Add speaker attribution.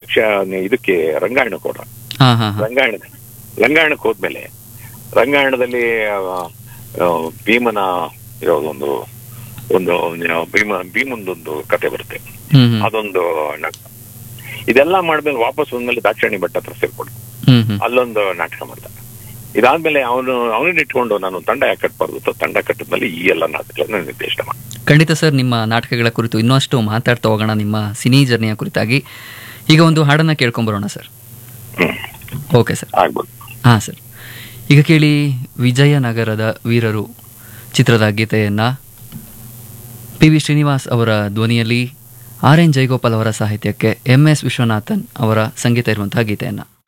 Speaker 1: ಯಕ್ಷ ಇದಕ್ಕೆ ರಂಗಾಯಣಕ್ಕೆ ಹೋದ
Speaker 2: ಹಾ ಹಾ ಹಾ
Speaker 1: ರಂಗಾಯಣ ರಂಗಾಯಣಕ್ಕೆ ಹೋದ್ಮೇಲೆ ರಂಗಾಯಣದಲ್ಲಿ ಆ, ಆ, ಭೀಮನ ಇರೋದೊಂದು ಒಂದು ಏನು, ಭೀಮ ಭೀಮಂದೊಂದು ಕತೆ ಬರುತ್ತೆ
Speaker 2: ಹ್ಮ್ ಹ್ಮ್
Speaker 1: ಅದೊಂದು ನಾಟಕ ಇದೆಲ್ಲ ಮಾಡ್ಮೇಲೆ ವಾಪಸ್ ಬಂದ್ಮೇಲೆ ದಾಕ್ಷಾಣಿ ಭಟ್ ಹತ್ರ ಸೇರ್ಕೊಂಡು
Speaker 2: ಹ್ಮ್ ಹ್ಮ್
Speaker 1: ಅಲ್ಲೊಂದು ನಾಟಕ ಮಾಡ್ದ ಇದಾದ್ಮೇಲೆ ಅವನು ಅವನನ್ನ ಇಟ್ಕೊಂಡು ನಾನು ತಂಡ ಯಾಕೆ ಕಟ್ಬಾರ್ದು ಅಂತ ತಂಡ ಕಟ್ಟಿದ್ಮೇಲೆ ಈ ಎಲ್ಲ ನಾಟಕಗಳನ್ನ ನಿರ್ದೇಶನ ಮಾಡಿ
Speaker 2: ಖಂಡಿತ ಸರ್ ನಿಮ್ಮ ನಾಟಕಗಳ ಕುರಿತು ಇನ್ನಷ್ಟು ಮಾತಾಡ್ತಾ ಹೋಗೋಣ ನಿಮ್ಮ ಸಿನಿ ಜರ್ನಿಯ ಕುರಿತಾಗಿ ಈಗ ಒಂದು ಹಾಡನ್ನ ಕೇಳ್ಕೊಂಬರೋಣ ಸರ್
Speaker 1: ಹ್ಮ್
Speaker 2: ಓಕೆ ಸರ್
Speaker 1: ಆಗ್ಬೋದು
Speaker 2: ಹಾಂ ಸರ್ ಈಗ ಕೇಳಿ ವಿಜಯನಗರದ ವೀರರು ಚಿತ್ರದ ಗೀತೆಯನ್ನು ಪಿ ವಿ ಶ್ರೀನಿವಾಸ್ ಅವರ ಧ್ವನಿಯಲ್ಲಿ ಆರ್ ಎನ್ ಜಯಗೋಪಾಲ್ ಅವರ ಸಾಹಿತ್ಯಕ್ಕೆ ಎಂ ಎಸ್ ವಿಶ್ವನಾಥನ್ ಅವರ ಸಂಗೀತ ಇರುವಂತಹ ಗೀತೆಯನ್ನು